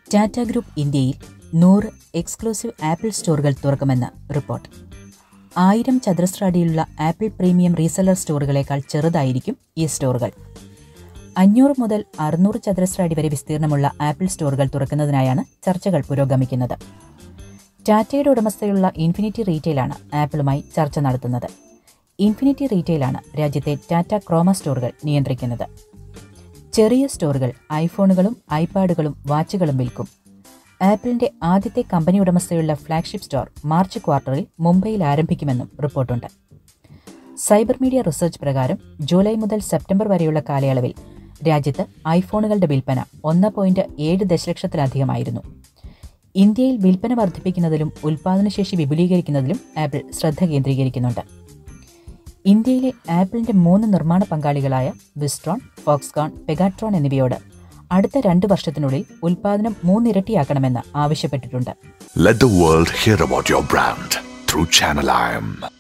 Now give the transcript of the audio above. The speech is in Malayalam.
ടാറ്റ ഗ്രൂപ്പ് ഇന്ത്യയിൽ നൂറ് എക്സ്ക്ലൂസീവ് ആപ്പിൾ സ്റ്റോറുകൾ തുറക്കുമെന്ന് റിപ്പോർട്ട് ആയിരം ചതുരശ്ര അടിയിലുള്ള ആപ്പിൾ പ്രീമിയം റീസെല്ലർ സ്റ്റോറുകളേക്കാൾ ചെറുതായിരിക്കും ഈ സ്റ്റോറുകൾ അഞ്ഞൂറ് മുതൽ അറുന്നൂറ് ചതുരശ്ര അടി വരെ വിസ്തീർണമുള്ള ആപ്പിൾ സ്റ്റോറുകൾ തുറക്കുന്നതിനായാണ് ചർച്ചകൾ പുരോഗമിക്കുന്നത് ടാറ്റയുടെ ഉടമസ്ഥതയിലുള്ള ഇൻഫിനിറ്റി റീറ്റെയിലാണ് ആപ്പിളുമായി ചർച്ച നടത്തുന്നത് ഇൻഫിനിറ്റി റീറ്റെയിലാണ് രാജ്യത്തെ ടാറ്റ ക്രോമ സ്റ്റോറുകൾ നിയന്ത്രിക്കുന്നത് ചെറിയ സ്റ്റോറുകൾ ഐഫോണുകളും ഐപാഡുകളും വാച്ചുകളും വിൽക്കും ആപ്പിളിന്റെ ആദ്യത്തെ കമ്പനി ഉടമസ്ഥയുള്ള ഫ്ളാഗ്ഷിപ്പ് സ്റ്റോർ മാർച്ച് ക്വാർട്ടറിൽ മുംബൈയിൽ ആരംഭിക്കുമെന്നും റിപ്പോർട്ടുണ്ട് സൈബർ മീഡിയ റിസർച്ച് പ്രകാരം ജൂലൈ മുതൽ സെപ്റ്റംബർ വരെയുള്ള കാലയളവിൽ രാജ്യത്ത് ഐഫോണുകളുടെ വിൽപ്പന ഒന്ന് പോയിന്റ് ഏഴ് ദശലക്ഷത്തിലധികമായിരുന്നു ഇന്ത്യയിൽ വിൽപ്പന വർദ്ധിപ്പിക്കുന്നതിലും ഉൽപ്പാദനശേഷി വിപുലീകരിക്കുന്നതിലും ആപ്പിൾ ശ്രദ്ധ കേന്ദ്രീകരിക്കുന്നുണ്ട് ഇന്ത്യയിലെ ആപ്പിളിന്റെ മൂന്ന് നിർമ്മാണ പങ്കാളികളായ വിസ്ട്രോൺ ഫോക്സ്കോൺ പെഗാട്രോൺ എന്നിവയോട് അടുത്ത രണ്ട് വർഷത്തിനുള്ളിൽ ഉൽപ്പാദനം മൂന്നിരട്ടിയാക്കണമെന്ന് ആവശ്യപ്പെട്ടിട്ടുണ്ട് Let the world hear about your brand through Channel IM.